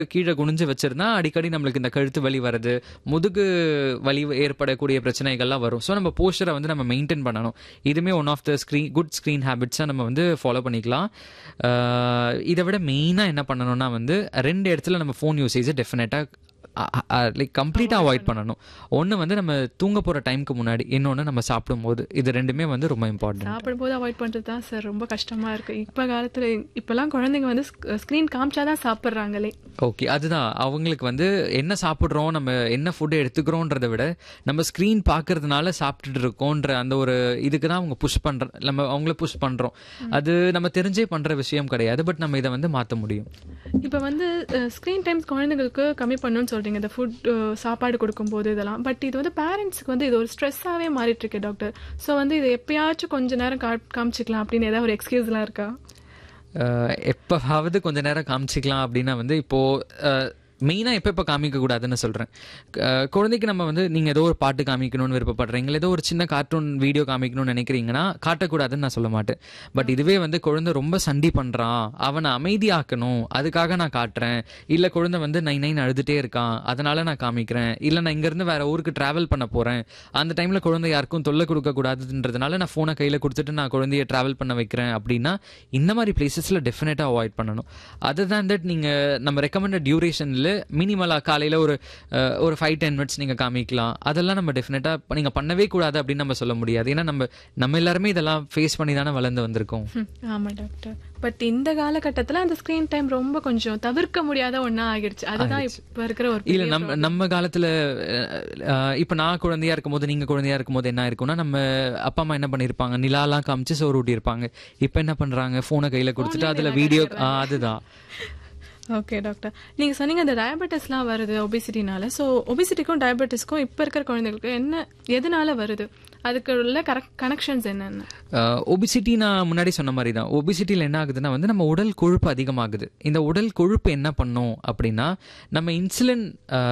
கீழே குனிஞ்சு வச்சிருந்தா அடிக்கடி நம்மளுக்கு இந்த கழுத்து வலி வருது முதுகு வலி ஏற்படக்கூடிய பிரச்சனைகள்லாம் வரும் ஸோ நம்ம போஸ்டரை வந்து நம்ம மெயின்டைன் பண்ணணும் இதுவுமே one of the screen good screen ஹேபிட்ஸாக நம்ம வந்து ஃபாலோ பண்ணிக்கலாம் ஆஹ் இதை விட மெயினாக என்ன பண்ணணும்னா வந்து ரெண்டு இடத்துல நம்ம ஃபோன் யூசேஜை டெஃபினட்டாக லைக் கம்ப்ளீட்டாக அவாய்ட் பண்ணணும் ஒன்று வந்து நம்ம தூங்க போகிற டைமுக்கு முன்னாடி இன்னொன்று நம்ம சாப்பிடும்போது இது ரெண்டுமே வந்து ரொம்ப இம்பார்ட்டன்ட் சாப்பிடும்போது அவாய்ட் பண்ணுறது தான் சார் ரொம்ப கஷ்டமா இருக்கு இப்போ காலத்துல இப்பெல்லாம் குழந்தைங்க வந்து ஸ்க்ரீன் காமிச்சாதான் சாப்பிட்றாங்களே ஓகே அதுதான் அவங்களுக்கு வந்து என்ன சாப்பிட்றோம் நம்ம என்ன ஃபுட் எடுத்துக்கிறோன்றத விட நம்ம ஸ்க்ரீன் பார்க்கறதுனால சாப்பிட்டுட்டு இருக்கோன்ற அந்த ஒரு இதுக்கு தான் அவங்க புஷ் பண்ற நம்ம அவங்கள புஷ் பண்றோம் அது நம்ம தெரிஞ்சே பண்ற விஷயம் கிடையாது பட் நம்ம இதை வந்து மாற்ற முடியும் இப்போ வந்து ஸ்க்ரீன் டைம்ஸ் குழந்தைங்களுக்கு கம்மி பண்ணணும்னு சொல்றீங்க இந்த ஃபுட் சாப்பாடு கொடுக்கும்போது இதெல்லாம் பட் இது வந்து பேரண்ட்ஸ்க்கு வந்து இது ஒரு ஸ்ட்ரெஸ்ஸாகவே மாறிட்டு இருக்கு டாக்டர் ஸோ வந்து இது எப்பயாச்சும் கொஞ்ச நேரம் கா காமிச்சிக்கலாம் அப்படின்னு ஏதாவது ஒரு எக்ஸ்கியூஸ்லாம் இருக்கா அஹ் எப்பவாவது கொஞ்ச நேரம் காமிச்சிக்கலாம் அப்படின்னா வந்து இப்போ மெயினாக எப்போ எப்போ காமிக்க கூடாதுன்னு சொல்கிறேன் குழந்தைக்கு நம்ம வந்து நீங்கள் ஏதோ ஒரு பாட்டு காமிக்கணும்னு விருப்பப்படுறீங்க ஏதோ ஒரு சின்ன கார்ட்டூன் வீடியோ காமிக்கணும்னு நினைக்கிறீங்கன்னா காட்டக்கூடாதுன்னு நான் சொல்ல மாட்டேன் பட் இதுவே வந்து குழந்தை ரொம்ப சண்டி பண்ணுறான் அவனை அமைதியாக்கணும் அதுக்காக நான் காட்டுறேன் இல்லை குழந்தை வந்து நை நைன் அழுதுகிட்டே இருக்கான் அதனால நான் காமிக்கிறேன் இல்லை நான் இங்கேருந்து வேற ஊருக்கு ட்ராவல் பண்ண போகிறேன் அந்த டைமில் குழந்தை யாருக்கும் தொல்லை கொடுக்கக்கூடாதுன்றதுனால நான் ஃபோனை கையில் கொடுத்துட்டு நான் குழந்தைய ட்ராவல் பண்ண வைக்கிறேன் அப்படின்னா இந்த மாதிரி பிளேசஸில் டெஃபினட்டாக அவாய்ட் பண்ணணும் அதர் தேன் தட் நீங்கள் நம்ம ரெக்கமெண்டட் டியூரேஷனில் மினிமலாக காலையில் ஒரு அஹ், ஒரு ஃபைவ் டென் மினிட்ஸ் நீங்கள் காமிக்கலாம் அதெல்லாம் நம்ம டெஃபினட்டாக நீங்கள் பண்ணவே கூடாது அப்படின்னு நம்ம சொல்ல முடியாது ஏன்னா நம்ம நம்ம எல்லாருமே இதெல்லாம் ஃபேஸ் பண்ணி தானே வளர்ந்து வந்திருக்கோம் ம், ஆமா டாக்டர் பட் இந்த காலகட்டத்துல அந்த ஸ்க்ரீன் டைம் ரொம்ப கொஞ்சம் தவிர்க்க முடியாத ஒண்ணா ஆகிடுச்சு அதுதான் இப்ப இருக்கிற ஒரு இல்ல பெரிய நம்ம நம்ம காலத்துல அஹ், இப்ப நான் குழந்தையா இருக்கும்போது நீங்க குழந்தையா இருக்கும்போது என்ன இருக்கும்னா நம்ம அப்பா அம்மா என்ன பண்ணிருப்பாங்க நிலாலாம் காமிச்சு சோறு ஊட்டி இருப்பாங்க இப்ப என்ன பண்றாங்க போனை கையில கொடுத்துட்டு அதுல வீடியோ அதுதான் ஓகே டாக்டர் நீங்க சொன்னீங்க அந்த டயபெட்டிஸ்லாம் வருது ஒபிசிட்டினால ஸோ ஒபிசிட்டிக்கும் டயபெட்டிஸ்க்கும் இப்போ இருக்கிற குழந்தைகளுக்கு என்ன எதனால வருது அதுக்கு உள்ள கரெக்ட் கனெக்ஷன்ஸ் என்னென்ன ஒபிசிட்டி நான் முன்னாடி சொன்ன மாதிரி தான் ஒபிசிட்டியில் என்ன ஆகுதுன்னா வந்து நம்ம உடல் கொழுப்பு அதிகமாகுது இந்த உடல் கொழுப்பு என்ன பண்ணும் அப்படின்னா நம்ம இன்சுலின்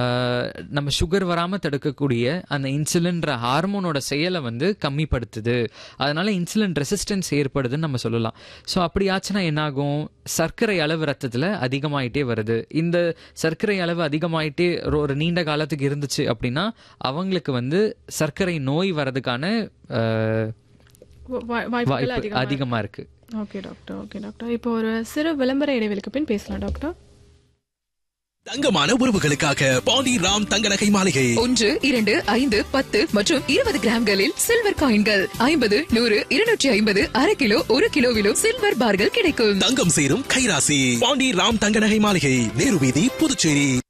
நம்ம சுகர் வராமல் தடுக்கக்கூடிய அந்த இன்சுலின்ற ஹார்மோனோட செயலை வந்து கம்மிப்படுத்துது அதனால இன்சுலின் ரெசிஸ்டன்ஸ் ஏற்படுதுன்னு நம்ம சொல்லலாம் ஸோ அப்படி ஆச்சுன்னா என்னாகும் சர்க்கரை அளவு ரத்தத்தில் அதிகமாயிட்டே வருது இந்த சர்க்கரை அளவு அதிகமாயிட்டே ஒரு- ஒரு நீண்ட காலத்துக்கு இருந்துச்சு அப்படின்னா அவங்களுக்கு வந்து சர்க்கரை நோய் வரதுக்கான அஹ், வா- வா- வாய்ப்புகள் வாய்ப்பு அதிகமா அதிகமா இருக்கு ஓகே டாக்டர் ஓகே டாக்டர் இப்போ ஒரு சிறு விளம்பர இடைவெளிக்கு பின் பேசலாம் டாக்டர் தங்கமான உறவுகளுக்காக பாண்டி ராம் தங்க நகை மாளிகை ஒன்று இரண்டு ஐந்து பத்து மற்றும் இருபது கிராம்களில் சில்வர் காயின்கள் ஐம்பது நூறு இருநூற்றி ஐம்பது அரை கிலோ ஒரு கிலோவிலும் சில்வர் பார்கள் கிடைக்கும் தங்கம் சேரும் கைராசி பாண்டி ராம் தங்க நகை மாளிகை நேரு வீதி புதுச்சேரி